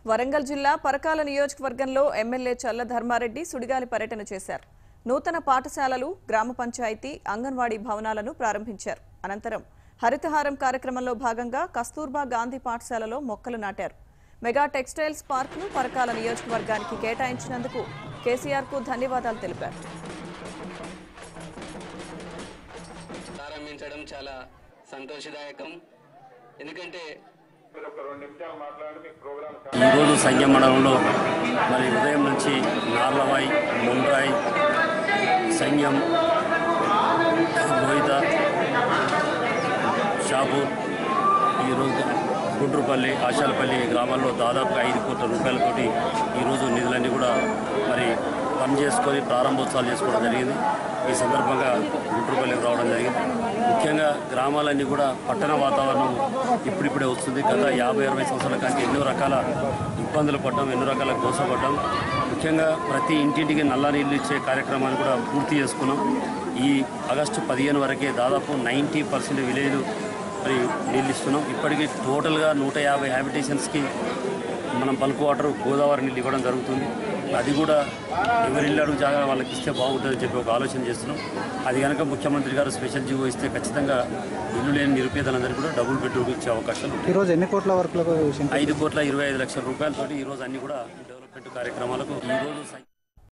వరంగల్ జిల్లా పరకాల నియోజకవర్గంలో ఎమ్మెల్యే చల్ల ధర్మారెడ్డి సుడిగాలి పర్యటన చేశారు నూతన పాఠశాలలు గ్రామ పంచాయతీ అంగన్వాడీ భవనాలను ప్రారంభించారు అనంతరం హరితహారం కార్యక్రమంలో భాగంగా కస్తూర్బా గాంధీ పాఠశాలలో మొక్కలు నాటారు మెగా టెక్స్టైల్స్ పార్క్ను పరకాల నియోజకవర్గానికి కేటాయించినందుకు కేసీఆర్కు ధన్యవాదాలు తెలిపారు ప్రారంభించడం చాలా సంతోషదాయకం ఎందుకంటే ఈరోజు సంఖ్య మండలంలో మరి ఉదయం నుంచి నార్లవాయి ముండ్రాయి సంఘం లోహిత షాపూర్ ఈరోజు గుండ్రుపల్లి ఆశాలపల్లి గ్రామాల్లో దాదాపుగా ఐదు కోట్ల రూపాయలతోటి ఈరోజు నిధులన్నీ కూడా మరి పని చేసుకొని ప్రారంభోత్సవాలు చేసుకోవడం జరిగింది ఈ సందర్భంగా గుండ్రుపల్లికి రావడం జరిగింది ముఖ్యంగా గ్రామాలన్నీ కూడా పట్టణ వాతావరణం ఇప్పుడిప్పుడే వస్తుంది గత యాభై అరవై సంవత్సరాల కంటే ఎన్నో రకాల ఇబ్బందులు పడ్డాం ఎన్నో రకాల గోసపడ్డాం ముఖ్యంగా ప్రతి ఇంటింటికి నల్ల నీళ్ళు ఇచ్చే కార్యక్రమాన్ని కూడా పూర్తి చేసుకున్నాం ఈ ఆగస్టు పదిహేను వరకే దాదాపు నైంటీ పర్సెంట్ విలేజ్లు మరి నీళ్ళు ఇస్తున్నాం ఇప్పటికీ టోటల్గా నూట యాభై హ్యాబిటేషన్స్కి మనం బల్క్ వాటర్ గోదావరి నీళ్ళు ఇవ్వడం జరుగుతుంది అది కూడా ఎవరి ఇల్లు అడుగు జాగా వాళ్ళకి ఇస్తే బాగుంటుందని చెప్పి ఒక ఆలోచన చేస్తున్నాం అది కనుక ముఖ్యమంత్రి గారు స్పెషల్ జీవో ఇస్తే ఖచ్చితంగా ఇల్లు లేని నిరుపేదలందరికీ కూడా డబుల్ బెడ్రూమ్ ఇచ్చే అవకాశాలు ఉన్నాయి. ఈరోజు ఎన్ని కోట్ల వరకు ఐదు కోట్ల ఇరవై ఐదు లక్షల రూపాయలతోటి ఈరోజు అన్ని కూడా డెవలప్మెంట్ కార్యక్రమాలకు ఈరోజు